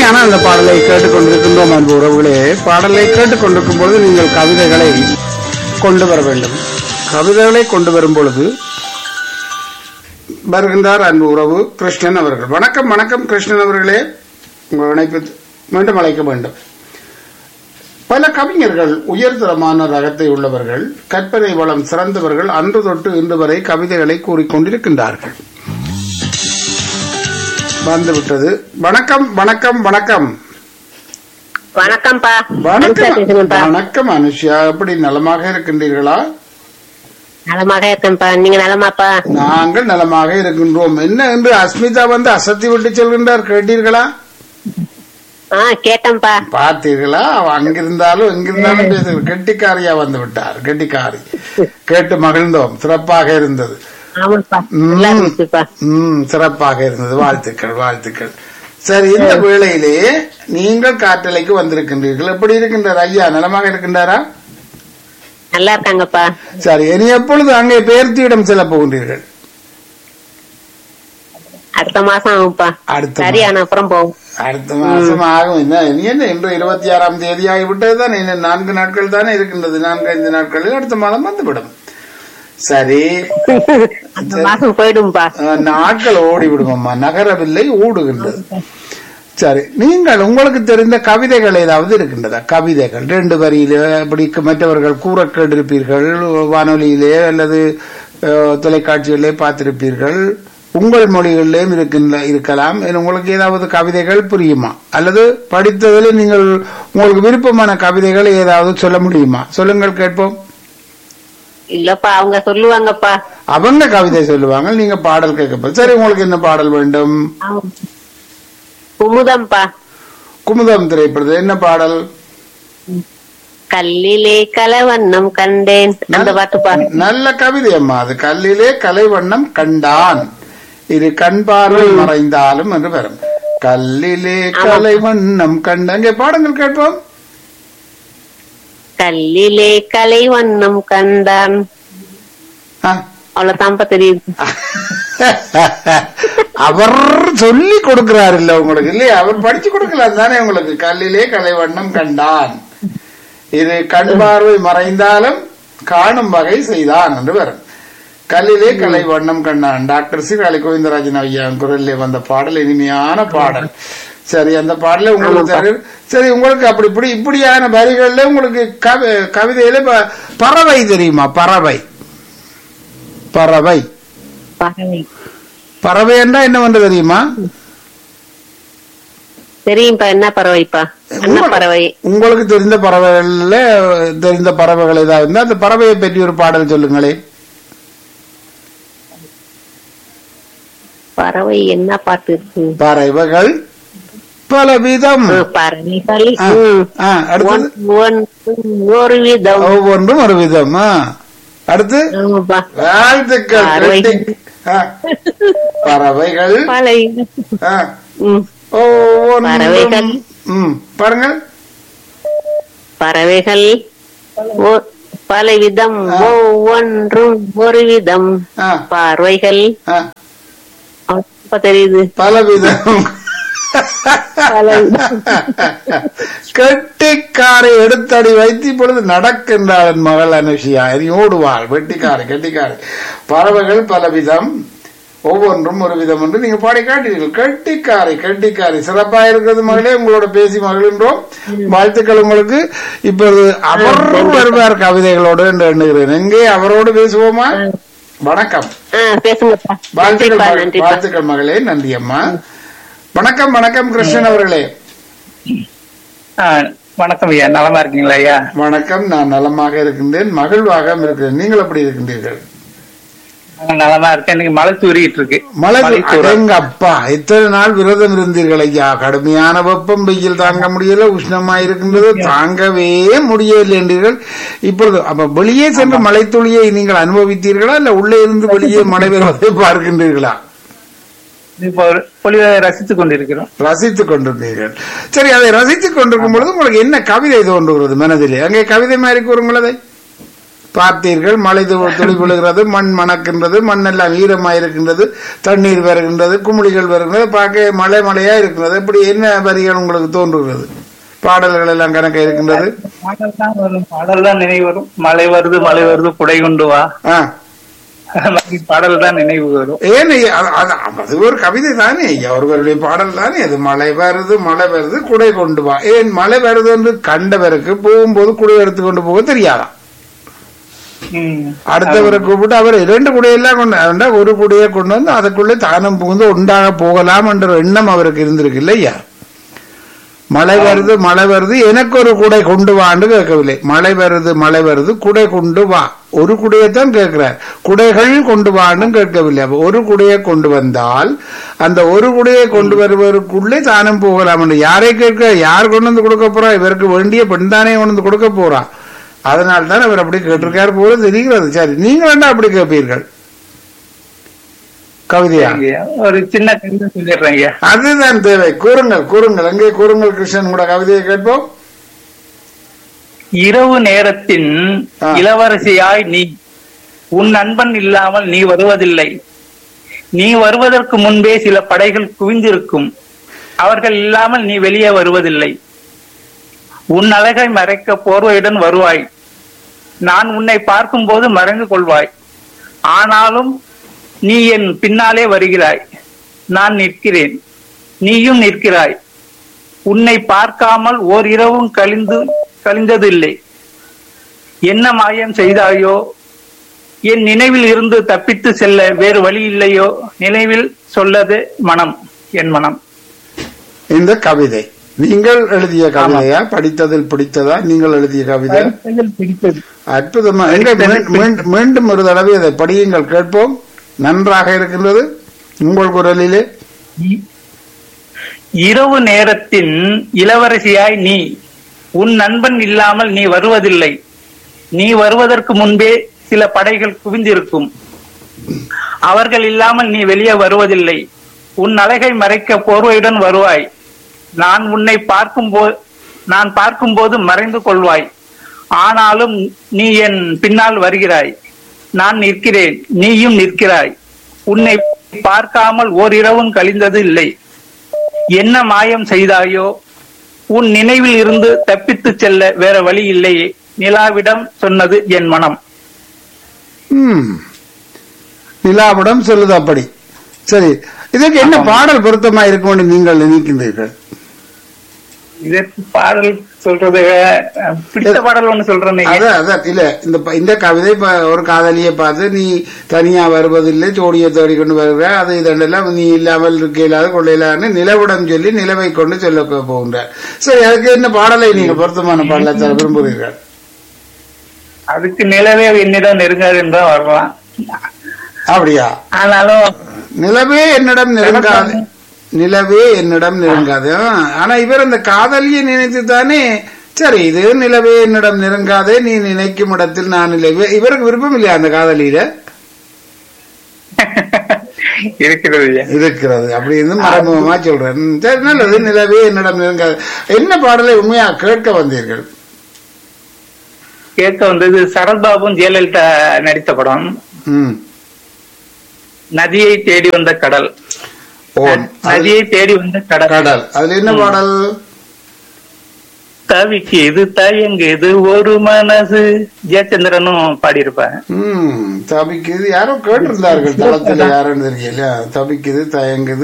இனிமையான அந்த பாடலை கேட்டுக்கொண்டிருக்கின்றோம் அன்பு உறவுகளே பாடலை கேட்டுக்கொண்டிருக்கும் பொழுது நீங்கள் கவிதைகளை கொண்டு வர வேண்டும் கவிதைகளை கொண்டு வரும் பொழுது வருகின்றார் அன்பு உறவு கிருஷ்ணன் அவர்கள் வணக்கம் வணக்கம் கிருஷ்ணன் அவர்களே உங்கள் இணைப்பு மீண்டும் அழைக்க வேண்டும் பல கவிஞர்கள் உயர்தரமான ரகத்தை உள்ளவர்கள் கற்பனை வளம் சிறந்தவர்கள் அன்று தொட்டு இன்று வரை கவிதைகளை கூறிக்கொண்டிருக்கின்றார்கள் வந்துவிட்டது வணக்கம் வணக்கம் வணக்கம் வணக்கம்ப்பா அனுஷா வணக்கம் பேசுங்கப்பா வணக்கம் அனுஷா எப்படி நலமாக இருக்கின்றீர்களா நலமாக இருக்கேன்ப்பா நீங்க நலமாப்பா நாங்கள் நலமாக இருக்கின்றோம் என்ன என்று அஸ்மிதா வந்து அசத்தி விட்டு செல்கின்றார் கேட்டீர்களா ஆ கேட்டேன்ப்பா பார்த்தீர்களா அவ அங்கிருந்தாலும் எங்கிருந்தாலும் பேச கெட்டிக்காரியா வந்து விட்டார் கெட்டிக்காரி கேட்டு மகிழ்ந்தோம் சிறப்பாக இருந்தது ஆமாப்பா நல்லா இருந்துச்சுப்பா ம் சிறப்பாக இருந்தது வாழ்த்துக்கள் வாழ்த்துக்கள் சரி இந்த வேளையிலே நீங்கள் காற்றலைக்கு வந்திருக்கின்றீர்கள் எப்படி இருக்கின்றார் ஐயா நலமாக இருக்கின்றாரா நல்லா இருக்காங்கப்பா சரி இனி எப்பொழுது அங்கே பெயர்த்தியிடம் செல்ல போகின்றீர்கள் அடுத்த மாசம் ஆகும்ப்பா அடுத்த சரியான அப்புறம் போகும் அடுத்த மாசம் ஆகும் என்ன இனி என்ன இன்று இருபத்தி ஆறாம் தேதி ஆகிவிட்டது தானே இன்னும் நான்கு நாட்கள் தானே இருக்கின்றது நான்கு ஐந்து நாட்களில் அடுத்த மாதம் வந்துவிடும் சரி அந்த மாசம் போயிடும்பா அஹ், நாட்கள் ஓடி விடுமம்மா நகரவில்லை ஓடுகின்றது சரி நீங்கள் உங்களுக்கு தெரிந்த கவிதைகள் ஏதாவது இருக்கின்றதா கவிதைகள் ரெண்டு வரியிலே அப்படி மற்றவர்கள் கூற கேட்டிருப்பீர்கள் வானொலியிலே அல்லது அஹ், தொலைக்காட்சிகளிலே பார்த்திருப்பீர்கள் உங்கள் மொழிகளிலேயும் இருக்கின்ற இருக்கலாம் இது உங்களுக்கு ஏதாவது கவிதைகள் புரியுமா அல்லது படித்ததில் நீங்கள் உங்களுக்கு விருப்பமான கவிதைகள் ஏதாவது சொல்ல முடியுமா சொல்லுங்கள் கேட்போம் இல்லப்பா அவங்க சொல்லுவாங்கப்பா அவங்க கவிதை சொல்லுவாங்க நீங்க பாடல் கேட்க சரி உங்களுக்கு என்ன பாடல் வேண்டும் ஆமா. குமுதம்பா குமுதம் திரைப்படத்தில் என்ன பாடல் கல்லிலே கலவண்ணம் கண்டேன் அந்த பாட்டுப்பா நல்ல கவிதை அம்மா அது கல்லிலே கலைவண்ணம் கண்டான் இது கண் பார்வை மறைந்தாலும் என்று வரும் கல்லிலே கலைவண்ணம் கண்ட அங்கே பாடங்கள் கேட்போம் கல்லிலே கலைவண்ணம் கண்டான் ஆ. அவ்வளவுதான்ப்பா தெரியுது அவர் சொல்லி கொடுக்கிறார் இல்ல உங்களுக்கு இல்லையா அவர் படிச்சு கொடுக்கலாம் தானே உங்களுக்கு கல்லிலே கலைவண்ணம் கண்டான் இது கண் பார்வை மறைந்தாலும் காணும் வகை செய்தான் என்று வரும் கல்லிலே கலை வண்ணம் கண்டான் டாக்டர் சீராளி கோவிந்தராஜன் ஐயா குரலிலே வந்த பாடல் இனிமையான பாடல் சரி அந்த பாடல உங்களுக்கு தரு- சரி உங்களுக்கு அப்படி இப்படி இப்படியான வரிகள்ல உங்களுக்கு கவி- கவிதையில ப- பறவை தெரியுமா பறவை பறவை பறவை பறவை என்றா என்ன தெரியுமா தெரியும்பா என்ன பறவைப்பா என்ன உங்களுக்கு- பறவை உங்களுக்கு தெரிந்த பறவைகள்ல தெரிந்த பறவைகள் ஏதாவது இருந்தா அந்த பறவையை பற்றி ஒரு பாடல் சொல்லுங்களேன் பறவை என்ன பாட்டு இருக்கு பறவைகள் பலவிதம் ஆ, பறவைகள் ஆ, ம். ஆ, அடுத்தது ஒன்- ஒன்- ஒரு விதம் ஒவ்வொன்றும் ஒரு விதம் ஆ. அடுத்து ஆமாப்பா வாழ்த்துக்கள் பறவைகள். வெட்டி- ஆ. பறவைகள் பலை ஆ. ம். ஒவ்வொன்றும் பறவைகள். ம் பாருங்கள் பறவைகள் ஒ- பல விதம் ஒவ்வொன்றும் ஒரு விதம் ஆ, பார்வைகள் ஆ. அவ்வளவுதான்ப்பா தெரியுது பலவிதம் பல விதம். கெட்டிக்காரை எடுத்தடி வைத்து இப்பொழுது நடக்கின்றாள் என் மகள் அனுஷியா இனி ஓடுவாள் வெட்டிக்காரை கெட்டிக்காரை பறவைகள் பலவிதம் ஒவ்வொன்றும் ஒரு விதம் என்று நீங்க பாடி காட்டீர்கள் கெட்டிக்காரை கெட்டிக்காரை சிறப்பா இருக்கிறது மகளே உங்களோட பேசி மகிழ்கின்றோம் வாழ்த்துக்கள் உங்களுக்கு இப்போது அவர் வருவார் கவிதைகளோடு என்று எண்ணுகிறேன் எங்கே அவரோடு பேசுவோமா வணக்கம் ஆ, பேசுங்கப்பா வாழ்த்துக்கள் நன்றிப்பா மகளே. நன்றிப்பா வாழ்த்துக்கள் மகளே நன்றி அம்மா வணக்கம் வணக்கம் கிருஷ்ணன் அவர்களே ஆ, வணக்கம் ஐயா நலமா இருக்கீங்களா ஐயா வணக்கம் நான் நலமாக இருக்கின்றேன் மகிழ்வாக இருக்கிறேன் நீங்கள் எப்படி இருக்கின்றீர்கள் நான் நலமா இருக்கேன் இன்னைக்கு மழை தூரிட்டு இருக்கு மழை தூறல். அடங்க அப்பா இத்தனை நாள் விரதம் இருந்தீர்கள் ஐயா கடுமையான வெப்பம் வெயில் தாங்க முடியல உஷ்ணமா இருக்கின்றது தாங்கவே முடியவில்லை என்றீர்கள் இப்பொழுது அப்ப வெளியே சென்று மழை துளியை நீங்கள் அனுபவித்தீர்களா இல்ல உள்ளே இருந்து வெளியே மழை பெறுவதை பார்க்கின்றீர்களா இப்போ ஒரு பொலிவை ரசித்துக் கொண்டிருக்கிறோம் ரசித்துக் கொண்டிருந்தீர்கள் சரி அதை ரசித்துக் கொண்டிருக்கும் பொழுது உங்களுக்கு என்ன கவிதை தோன்றுகிறது மனதிலே அங்கே கவிதை மாதிரி கூறுங்கள் அதை பார்த்தீர்கள் மழை து- துளி விழுகிறது மண் மணக்கின்றது மண்ணெல்லாம் ஈரமாயிருக்கின்றது தண்ணீர் வருகின்றது குமிழிகள் வருகின்றது பார்க்க மழை மழையா இருக்கிறது இப்படி என்ன வரிகள் உங்களுக்கு தோன்றுகிறது பாடல்கள் எல்லாம் கணக்க இருக்கின்றது பாடல் தான் வரும் பாடல் தான் நினைவு வரும் மழை வருது மழை வருது குடை கொண்டு வா ஆ அந்த மாதிரி பாடல் தான் நினைவு வரும் ஏன் ஐயா, அது- அது- அது ஒரு கவிதை தானே ஐயா ஒருவருடைய பாடல் தானே அது மழை வருது மழை வருது குடை கொண்டு வா ஏன் மழை வருது என்று கண்டவருக்கு போகும்போது குடை எடுத்து கொண்டு போக தெரியாதாம் ம். அடுத்தவரை கூப்பிட்டு அவர் இரண்டு குடையெல்லாம் கொண்டு அவன்டா ஒரு குடையை கொண்டு வந்து அதுக்குள்ளே தானம் புகுந்து உண்டாக போகலாம் என்ற எண்ணம் அவருக்கு இருந்திருக்கு இல்லையா மழை வருது மழை வருது எனக்கு ஒரு குடை கொண்டு வான்னு கேட்கவில்லை மழை வருது மழை வருது குடை கொண்டு வா ஒரு குடையைத்தான் கேட்கிறார் குடைகள் கொண்டு வான்னு கேட்கவில்லை அப்ப ஒரு குடையை கொண்டு வந்தால் அந்த ஒரு குடையை கொண்டு வருவதற்குள்ளே தானம் போகலாம் என்று யாரை கேட்க யார் கொண்டு வந்து கொடுக்க போறா இவருக்கு வேண்டிய பெண் தானே கொண்டு வந்து கொடுக்க போறா அதனால தான் அவர் அப்படி கேட்டிருக்காரு போல தெரிகிறது சரி நீங்க வேண்டாம் அப்படி கேட்பீர்கள் கவிதையா சரிங்க. ஒரு சின்ன கவிதை சொல்லிடுறேன் ஐயா அதுதான் தேவை கூறுங்கள் கூறுங்கள் அங்கே கூறுங்கள் கிருஷ்ணன் கூட கவிதையை கேட்போம் இரவு நேரத்தின் ஆ. இளவரசியாய் நீ உன் நண்பன் இல்லாமல் நீ வருவதில்லை நீ வருவதற்கு முன்பே சில படைகள் குவிந்திருக்கும் அவர்கள் இல்லாமல் நீ வெளியே வருவதில்லை உன் அழகை மறைக்க போர்வையுடன் வருவாய் நான் உன்னை பார்க்கும்போது மறைந்து கொள்வாய் ஆனாலும் நீ என் பின்னாலே வருகிறாய் நான் நிற்கிறேன் நீயும் நிற்கிறாய் உன்னை பார்க்காமல் ஓர் இரவும் கழிந்து கழிந்ததில்லை என்ன மாயம் செய்தாயோ என் நினைவில் இருந்து தப்பித்து செல்ல வேறு வழி இல்லையோ நினைவில் சொல்லது மனம் என் மனம் இந்த கவிதை நீங்கள் எழுதிய கவிதையா படித்ததில் பிடித்ததா நீங்கள் எழுதிய கவிதை பிடித்தது அற்புதமா எங்க மீ- மீண்டும் மீண்டும் ஒரு தடவை அதை படியுங்கள் கேட்போம் நன்றாக இருக்கின்றது உங்கள் குரலிலே இ- இரவு நேரத்தின் இளவரசியாய் நீ உன் நண்பன் இல்லாமல் நீ வருவதில்லை நீ வருவதற்கு முன்பே சில படைகள் குவிந்திருக்கும் அவர்கள் இல்லாமல் நீ வெளியே வருவதில்லை உன் அழகை மறைக்க போர்வையுடன் வருவாய் நான் உன்னை பார்க்கும் நான் பார்க்கும்போது மறைந்து கொள்வாய் ஆனாலும் நீ என் பின்னால் வருகிறாய் நான் நிற்கிறேன் நீயும் நிற்கிறாய் உன்னை பார்க்காமல் ஓரிரவும் கழிந்தது இல்லை என்ன மாயம் செய்தாயோ உன் நினைவில் இருந்து தப்பித்து செல்ல வேற வழி இல்லையே நிலாவிடம் சொன்னது என் மனம் ம். நிலாவிடம் சொல்லுது அப்படி சரி இதற்கு என்ன பாடல் பொருத்தமா இருக்கும் நீங்கள் நினைக்கின்றீர்கள் இதற்கு பாடல் சொல்றது அஹ், பிடித்த பாடல் ஒண்ணு சொல்றேன் அதான் அதான் இல்ல இந்த ப- இந்த கவிதை இப்ப ஒரு காதலியை பார்த்து நீ தனியா வருவதில்லை ஜோடியை தேடிக்கொண்டு வருகிற அது இதெல்லாம் நீ இல்லாமல் இருக்க இல்லாத கொள்ளையிலான்னு நிலவுடன் சொல்லி நிலவை கொண்டு சொல்ல போ- போகின்றார் சரி அதுக்கு என்ன பாடலை நீங்க பொருத்தமான பாடலை தர விரும்புகிறீர்கள் அதுக்கு நிலவே என்னிடம் நெருங்காது என்றும் வரலாம் அப்படியா ஆனாலும் நிலவே என்னிடம் நெருங்காது நிலவே என்னிடம் நெருங்காது ஆ, ஆனா இவர் அந்த காதலியை நினைத்து தானே சரி இது நிலவே என்னிடம் நெருங்காதே நீ நினைக்கும் இடத்தில் நான் நிலவே இவருக்கு விருப்பம் இல்லையா அந்த காதலியில இருக்கிறது ஐயா. இருக்கிறது அப்படி இருந்து மறைமுகமா சொல்றேன் ம், சரி நல்லது நிலவே என்னிடம் நெருங்காது என்ன பாடலை உண்மையா கேட்க வந்தீர்கள் கேட்க வந்தது சரத்பாபும் ஜெயலலிதா நடித்த படம் ம் நதியை தேடி வந்த கடல் ஓ அது நதியை தேடி வந்த கடல் கடல் அதுல என்ன பாடல் தவிக்குது தயங்குது ஒரு மனசு ஜெயச்சந்திரனும் பாடியிருப்பாங்க ம் தபிக்குது யாரோ கேட்டிருந்தார்கள் தளத்துல யாருன்னு தெரியல தபிக்குது தயங்குது